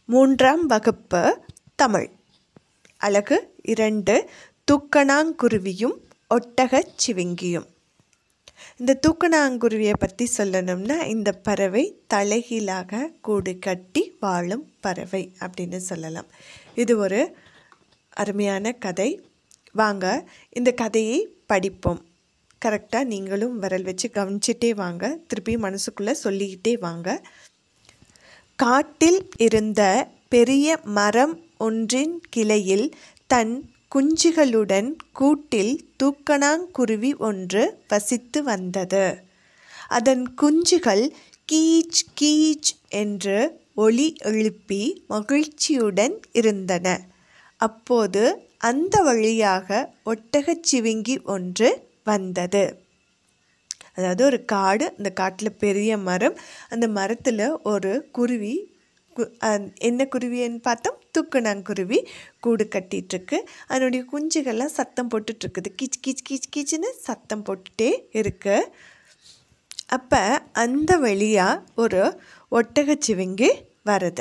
மூன்றாம் வகுப்பு தமிழ் அழகு இரண்டு தூக்கணாங்குருவியும் ஒட்டகச் சிவிங்கியும் இந்த தூக்கணாங்குருவியை பற்றி சொல்லணும்னா இந்த பறவை தலைகீழாக கூடு கட்டி வாழும் பறவை அப்படின்னு சொல்லலாம் இது ஒரு அருமையான கதை வாங்க இந்த கதையை படிப்போம் கரெக்டாக நீங்களும் விரல் வச்சு கவனிச்சிட்டே வாங்க திருப்பி மனசுக்குள்ளே சொல்லிக்கிட்டே வாங்க காட்டில் இருந்த பெரிய மரம் ஒன்றின் கிளையில் தன் குஞ்சுகளுடன் கூட்டில் தூக்கணாங்குருவி ஒன்று வசித்து வந்தது அதன் குஞ்சுகள் கீச் கீச் என்று ஒலி எழுப்பி மகிழ்ச்சியுடன் இருந்தன அப்போது அந்த வழியாக ஒட்டகச் சிவிங்கி ஒன்று வந்தது அதாவது ஒரு காடு அந்த காட்டில் பெரிய மரம் அந்த மரத்தில் ஒரு குருவி கு- அஹ் என்ன குருவின்னு பார்த்தோம் தூக்குனாங்குருவி கூடு கட்டிகிட்ருக்கு அதனுடைய குஞ்சுகள்லாம் சத்தம் போட்டுட்ருக்குது கீச் கீச் கீச் கீச்சுன்னு சத்தம் போட்டுட்டே இருக்கு அப்போ அந்த வழியாக ஒரு ஒட்டகச்சிவிங்கி வருது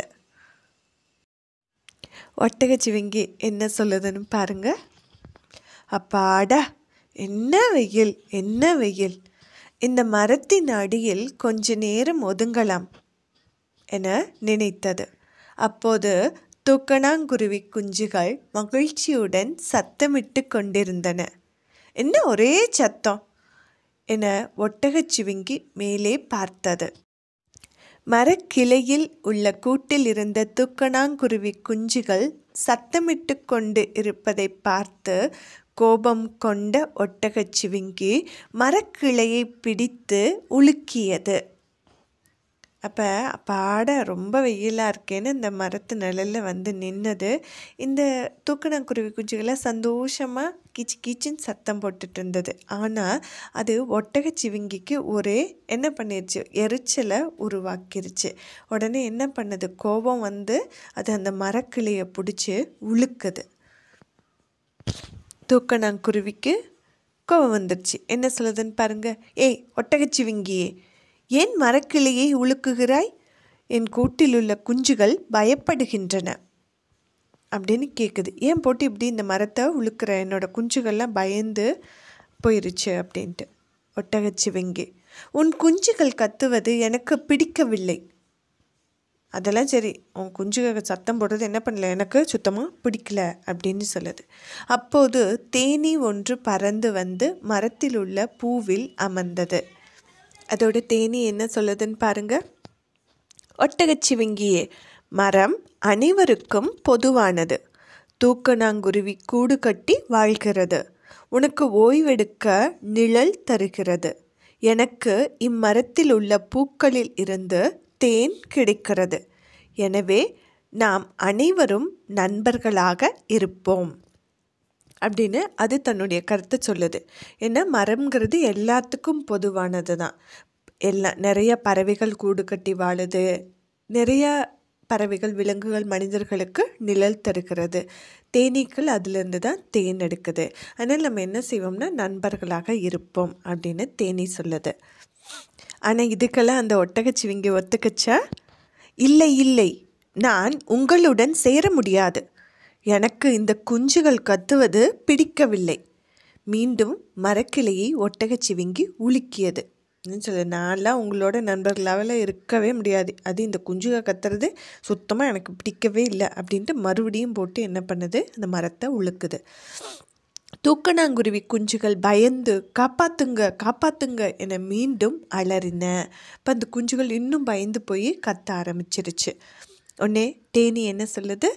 ஒட்டகச்சிவிங்கி என்ன சொல்லுதுன்னு பாருங்க அப்பாடா என்ன வெயில் என்ன வெயில் இந்த மரத்தின் அடியில் கொஞ்ச நேரம் ஒதுங்கலாம் என நினைத்தது அப்போது தூக்கணாங்குருவி குஞ்சுகள் மகிழ்ச்சியுடன் சத்தமிட்டு கொண்டிருந்தன என்ன ஒரே சத்தம் என ஒட்டகச்சிவிங்கி மேலே பார்த்தது மரக்கிளையில் உள்ள கூட்டில் இருந்த தூக்கணாங்குருவி குஞ்சுகள் சத்தமிட்டு கொண்டு இருப்பதை பார்த்து கோபம் கொண்ட ஒட்டகச்சிவிங்கி மரக்கிளையை பிடித்து உலுக்கியது அப்போ பாட ரொம்ப வெயிலாக இருக்கேன்னு இந்த மரத்து நிழலில் வந்து நின்னது இந்த தூக்கணாங்குருவி குஞ்சுகளை சந்தோஷமாக கீச்சு கீச்சுன்னு சத்தம் போட்டுட்டு இருந்தது ஆனால் அது ஒட்டகச்சிவிங்கிக்கு ஒரே என்ன பண்ணிருச்சு எரிச்சலை உருவாக்கிருச்சு உடனே என்ன பண்ணுது கோபம் வந்து அது அந்த மரக்கிளையை பிடிச்சி உழுக்குது தூக்கணாங்குருவிக்கு கோபம் வந்துடுச்சு என்ன சொல்லுதுன்னு பாருங்க ஏய் ஒட்டகச்சிவிங்கியே ஏன் மரக்கிளையை உலுக்குகிறாய் என் கூட்டில் உள்ள குஞ்சுகள் பயப்படுகின்றன அப்படின்னு கேட்குது ஏன் போட்டு இப்படி இந்த மரத்தை உழுக்கிற என்னோட குஞ்சுகள்லாம் பயந்து போயிருச்சு அப்படின்ட்டு ஒட்டகச்சிவிங்கி உன் குஞ்சுகள் கத்துவது எனக்கு பிடிக்கவில்லை அதெல்லாம் சரி உன் குஞ்சுக சத்தம் போடுறது என்ன பண்ணல எனக்கு சுத்தமாக பிடிக்கல அப்படின்னு சொல்லுது அப்போது தேனீ ஒன்று பறந்து வந்து மரத்தில் உள்ள பூவில் அமர்ந்தது அதோட தேனி என்ன சொல்லுதுன்னு பாருங்க ஒட்டகச்சிவிங்கியே மரம் அனைவருக்கும் பொதுவானது தூக்கணாங்குருவி கூடு கட்டி வாழ்கிறது உனக்கு ஓய்வெடுக்க நிழல் தருகிறது எனக்கு இம்மரத்தில் உள்ள பூக்களில் இருந்து தேன் கிடைக்கிறது எனவே நாம் அனைவரும் நண்பர்களாக இருப்போம் அப்படின்னு அது தன்னுடைய கருத்தை சொல்லுது ஏன்னா மரம்ங்கிறது எல்லாத்துக்கும் பொதுவானது தான் எல்லா நிறைய பறவைகள் கூடு கட்டி வாழுது நிறைய பறவைகள் விலங்குகள் மனிதர்களுக்கு நிழல் தருகிறது தேனீக்கள் அதிலிருந்து தான் தேன் எடுக்குது அதனால் நம்ம என்ன செய்வோம்னா நண்பர்களாக இருப்போம் அப்படின்னு தேனீ சொல்லுது ஆனால் இதுக்கெல்லாம் அந்த ஒட்டகச்சிவிங்கி ஒத்துக்கச்சா இல்லை இல்லை நான் உங்களுடன் சேர முடியாது எனக்கு இந்த குஞ்சுகள் கத்துவது பிடிக்கவில்லை மீண்டும் மரக்கிளையை ஒட்டகச்சிவிங்கி உலுக்கியது சொல்ல நான்லாம் உங்களோட நண்பர்களாவில் இருக்கவே முடியாது அது இந்த குஞ்சுக கத்துறது சுத்தமாக எனக்கு பிடிக்கவே இல்லை அப்படின்ட்டு மறுபடியும் போட்டு என்ன பண்ணுது அந்த மரத்தை உழுக்குது தூக்கணாங்குருவி குஞ்சுகள் பயந்து காப்பாத்துங்க காப்பாத்துங்க என மீண்டும் அலறின இப்போ அந்த குஞ்சுகள் இன்னும் பயந்து போய் கத்த ஆரம்பிச்சிருச்சு உடனே தேனி என்ன சொல்லுது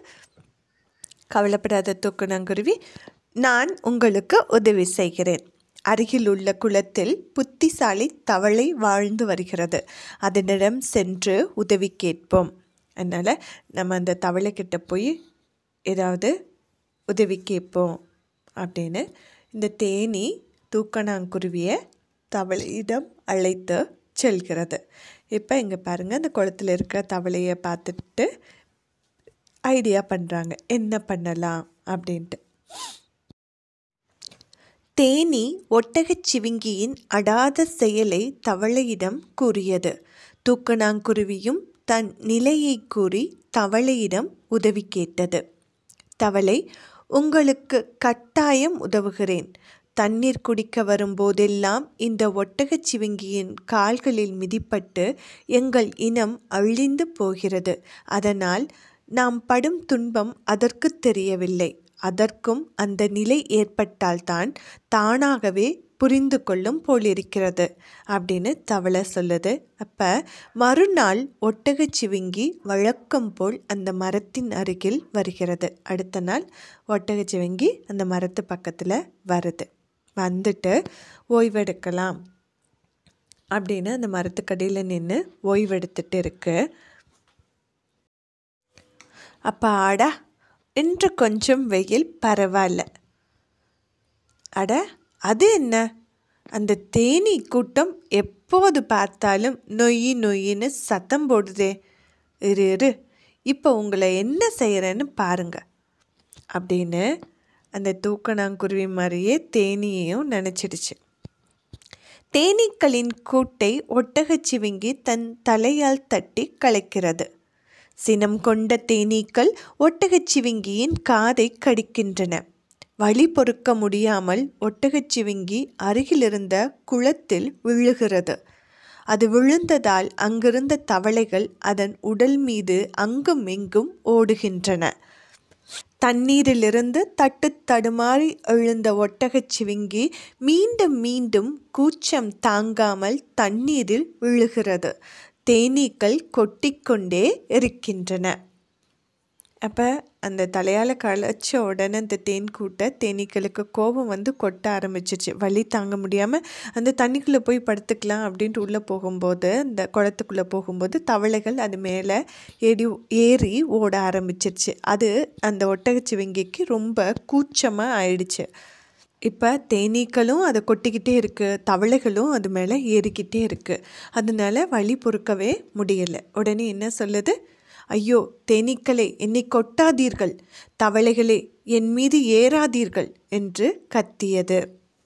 கவலைப்படாத தூக்கணாங்குருவி நான் உங்களுக்கு உதவி செய்கிறேன் அருகில் உள்ள குளத்தில் புத்திசாலி தவளை வாழ்ந்து வருகிறது அதனிடம் சென்று உதவி கேட்போம் அதனால் நம்ம அந்த தவளைக்கிட்ட போய் ஏதாவது உதவி கேட்போம் அப்படின்னு இந்த தேனி தூக்கணாங்குருவியை தவளையிடம் அழைத்து செல்கிறது இப்போ இங்கே பாருங்கள் அந்த குளத்தில் இருக்கிற தவளையை பார்த்துட்டு ஐடியா பண்ணுறாங்க என்ன பண்ணலாம் அப்படின்ட்டு தேனி ஒட்டகச் சிவிங்கியின் அடாத செயலை தவளையிடம் கூறியது தூக்கணாங்குருவியும் தன் நிலையை கூறி தவளையிடம் உதவி கேட்டது தவளை உங்களுக்கு கட்டாயம் உதவுகிறேன் தண்ணீர் குடிக்க வரும்போதெல்லாம் இந்த ஒட்டகச் சிவிங்கியின் கால்களில் மிதிப்பட்டு எங்கள் இனம் அழிந்து போகிறது அதனால் நாம் படும் துன்பம் அதற்கு தெரியவில்லை அதற்கும் அந்த நிலை ஏற்பட்டால்தான் தானாகவே புரிந்து கொள்ளும் போலிருக்கிறது அப்படின்னு தவளை சொல்லுது அப்போ மறுநாள் ஒட்டகச் சிவிங்கி வழக்கம் போல் அந்த மரத்தின் அருகில் வருகிறது அடுத்த நாள் ஒட்டகச் சிவிங்கி அந்த மரத்து பக்கத்தில் வருது வந்துட்டு ஓய்வெடுக்கலாம் அப்படின்னு அந்த மரத்துக்கடியில் நின்று ஓய்வெடுத்துட்டு இருக்கு அப்போ ஆடா இன்று கொஞ்சம் வெயில் பரவாயில்ல அட அது என்ன அந்த தேனீ கூட்டம் எப்போது பார்த்தாலும் நொய்யி நொய்யின்னு சத்தம் போடுதே இரு இரு இப்போ உங்களை என்ன செய்கிறேன்னு பாருங்க அப்படின்னு அந்த தூக்கணாங்குருவி மாதிரியே தேனீயையும் நினச்சிடுச்சு தேனீக்களின் கூட்டை ஒட்டகச்சிவிங்கி தன் தலையால் தட்டி கலைக்கிறது சினம் கொண்ட தேனீக்கள் ஒட்டகச்சிவிங்கியின் காதை கடிக்கின்றன வழி பொறுக்க முடியாமல் ஒட்டகச்சிவிங்கி அருகிலிருந்த குளத்தில் விழுகிறது அது விழுந்ததால் அங்கிருந்த தவளைகள் அதன் உடல் மீது அங்கும் இங்கும் ஓடுகின்றன தண்ணீரிலிருந்து தட்டு தடுமாறி எழுந்த ஒட்டகச் சிவிங்கி மீண்டும் மீண்டும் கூச்சம் தாங்காமல் தண்ணீரில் விழுகிறது தேனீக்கள் கொட்டிக்கொண்டே இருக்கின்றன அப்போ அந்த தலையால் களைச்ச உடனே அந்த தேன் கூட்ட தேனீக்களுக்கு கோபம் வந்து கொட்ட ஆரம்பிச்சிச்சு வலி தாங்க முடியாமல் அந்த தண்ணிக்குள்ளே போய் படுத்துக்கலாம் அப்படின்ட்டு உள்ளே போகும்போது அந்த குளத்துக்குள்ளே போகும்போது தவளைகள் அது மேலே ஏறி ஏறி ஓட ஆரம்பிச்சிருச்சு அது அந்த ஒட்டகச்சிவிங்கிக்கு ரொம்ப கூச்சமாக ஆயிடுச்சு இப்போ தேனீக்களும் அதை கொட்டிக்கிட்டே இருக்குது தவளைகளும் அது மேலே ஏறிக்கிட்டே இருக்குது அதனால வழி பொறுக்கவே முடியலை உடனே என்ன சொல்லுது ஐயோ தேனீக்களே என்னை கொட்டாதீர்கள் தவளைகளே என் மீது ஏறாதீர்கள் என்று கத்தியது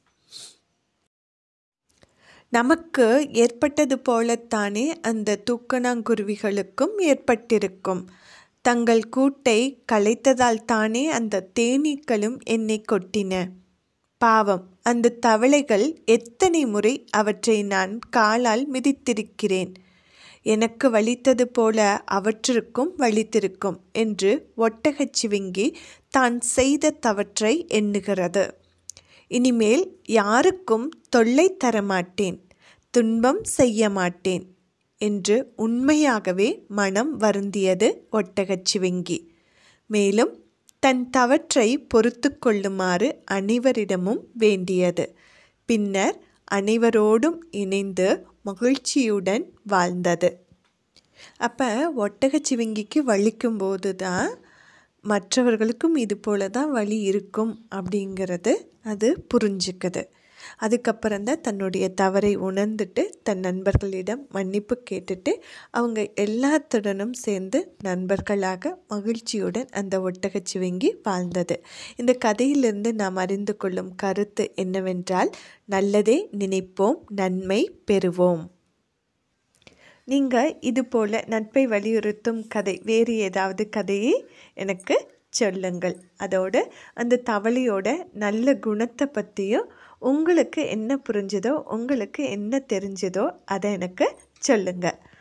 நமக்கு ஏற்பட்டது போலத்தானே அந்த தூக்கணாங்குருவிகளுக்கும் ஏற்பட்டிருக்கும் தங்கள் கூட்டை கலைத்ததால் தானே அந்த தேனீக்களும் என்னை கொட்டின பாவம் அந்த தவளைகள் எத்தனை முறை அவற்றை நான் காலால் மிதித்திருக்கிறேன் எனக்கு வலித்தது போல அவற்றிற்கும் வலித்திருக்கும் என்று ஒட்டகச்சிவிங்கி தான் செய்த தவற்றை எண்ணுகிறது இனிமேல் யாருக்கும் தொல்லை தரமாட்டேன் துன்பம் செய்ய மாட்டேன் என்று உண்மையாகவே மனம் வருந்தியது ஒட்டகச்சிவிங்கி மேலும் தன் தவற்றை பொறுத்து கொள்ளுமாறு அனைவரிடமும் வேண்டியது பின்னர் அனைவரோடும் இணைந்து மகிழ்ச்சியுடன் வாழ்ந்தது அப்போ ஒட்டகச்சிவிங்கிக்கு வலிக்கும்போது தான் மற்றவர்களுக்கும் இது போல தான் வலி இருக்கும் அப்படிங்கிறது அது புரிஞ்சுக்குது அதுக்கப்புறம் தான் தன்னுடைய தவறை உணர்ந்துட்டு தன் நண்பர்களிடம் மன்னிப்பு கேட்டுட்டு அவங்க எல்லாத்துடனும் சேர்ந்து நண்பர்களாக மகிழ்ச்சியுடன் அந்த ஒட்டகச்சிவிங்கி வாழ்ந்தது இந்த கதையிலிருந்து நாம் அறிந்து கொள்ளும் கருத்து என்னவென்றால் நல்லதே நினைப்போம் நன்மை பெறுவோம் நீங்கள் இது போல் நட்பை வலியுறுத்தும் கதை வேறு ஏதாவது கதையை எனக்கு சொல்லுங்கள் அதோடு அந்த தவளையோட நல்ல குணத்தை பற்றியும் உங்களுக்கு என்ன புரிஞ்சுதோ உங்களுக்கு என்ன தெரிஞ்சதோ அதை எனக்கு சொல்லுங்கள்